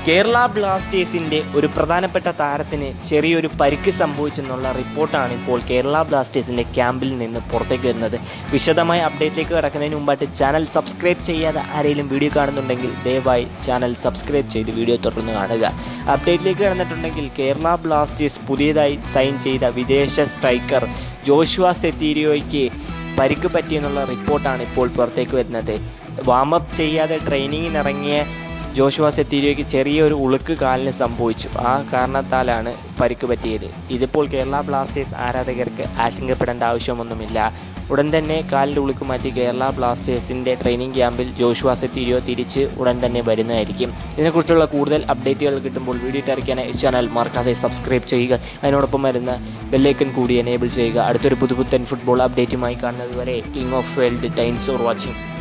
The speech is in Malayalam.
കേരള ബ്ലാസ്റ്റേഴ്സിൻ്റെ ഒരു പ്രധാനപ്പെട്ട താരത്തിന് ചെറിയൊരു പരിക്ക് സംഭവിച്ചെന്നുള്ള റിപ്പോർട്ടാണ് ഇപ്പോൾ കേരള ബ്ലാസ്റ്റേഴ്സിൻ്റെ ക്യാമ്പിൽ നിന്ന് പുറത്തേക്ക് വരുന്നത് വിശദമായ അപ്ഡേറ്റിലേക്ക് കിടക്കുന്നതിന് മുമ്പായിട്ട് ചാനൽ സബ്സ്ക്രൈബ് ചെയ്യാതെ ആരെങ്കിലും വീഡിയോ കാണുന്നുണ്ടെങ്കിൽ ദയവായി ചാനൽ സബ്സ്ക്രൈബ് ചെയ്ത് വീഡിയോ തുടർന്ന് കാണുക അപ്ഡേറ്റിലേക്ക് കിടന്നിട്ടുണ്ടെങ്കിൽ കേരള ബ്ലാസ്റ്റേഴ്സ് പുതിയതായി സൈൻ ചെയ്ത വിദേശ സ്ട്രൈക്കർ ജോഷുവ സെത്തീരിയോയ്ക്ക് പരിക്ക് പറ്റിയെന്നുള്ള റിപ്പോർട്ടാണ് ഇപ്പോൾ പുറത്തേക്ക് വരുന്നത് വാമപ്പ് ചെയ്യാതെ ട്രെയിനിങ്ങിനിറങ്ങിയ ജോഷുവ സെത്തീരിയോയ്ക്ക് ചെറിയൊരു ഉളുക്ക് കാലിന് സംഭവിച്ചു ആ കാരണത്താലാണ് പരിക്ക് പറ്റിയത് ഇതിപ്പോൾ കേരള ബ്ലാസ്റ്റേഴ്സ് ആരാധകർക്ക് ആശങ്കപ്പെടേണ്ട ആവശ്യമൊന്നുമില്ല ഉടൻ തന്നെ കാലിൻ്റെ ഉളുക്ക് മാറ്റി കേരള ബ്ലാസ്റ്റേഴ്സിൻ്റെ ട്രെയിനിങ് ക്യാമ്പിൽ ജോഷുവ സെത്തീരിയോ തിരിച്ച് ഉടൻ തന്നെ വരുന്നതായിരിക്കും ഇതിനെക്കുറിച്ചുള്ള കൂടുതൽ അപ്ഡേറ്റുകൾ കിട്ടുമ്പോൾ വീഡിയോ അറിയിക്കാനായി ചാനൽ മറക്കാതെ സബ്സ്ക്രൈബ് ചെയ്യുക അതിനോടൊപ്പം വരുന്ന ബെല്ലൈക്കൺ കൂടി എനേബിൾ ചെയ്യുക അടുത്തൊരു പുതുപുത്തൻ ഫുട്ബോൾ അപ്ഡേറ്റുമായി കാണുന്നത് വരെ King of World Times or watching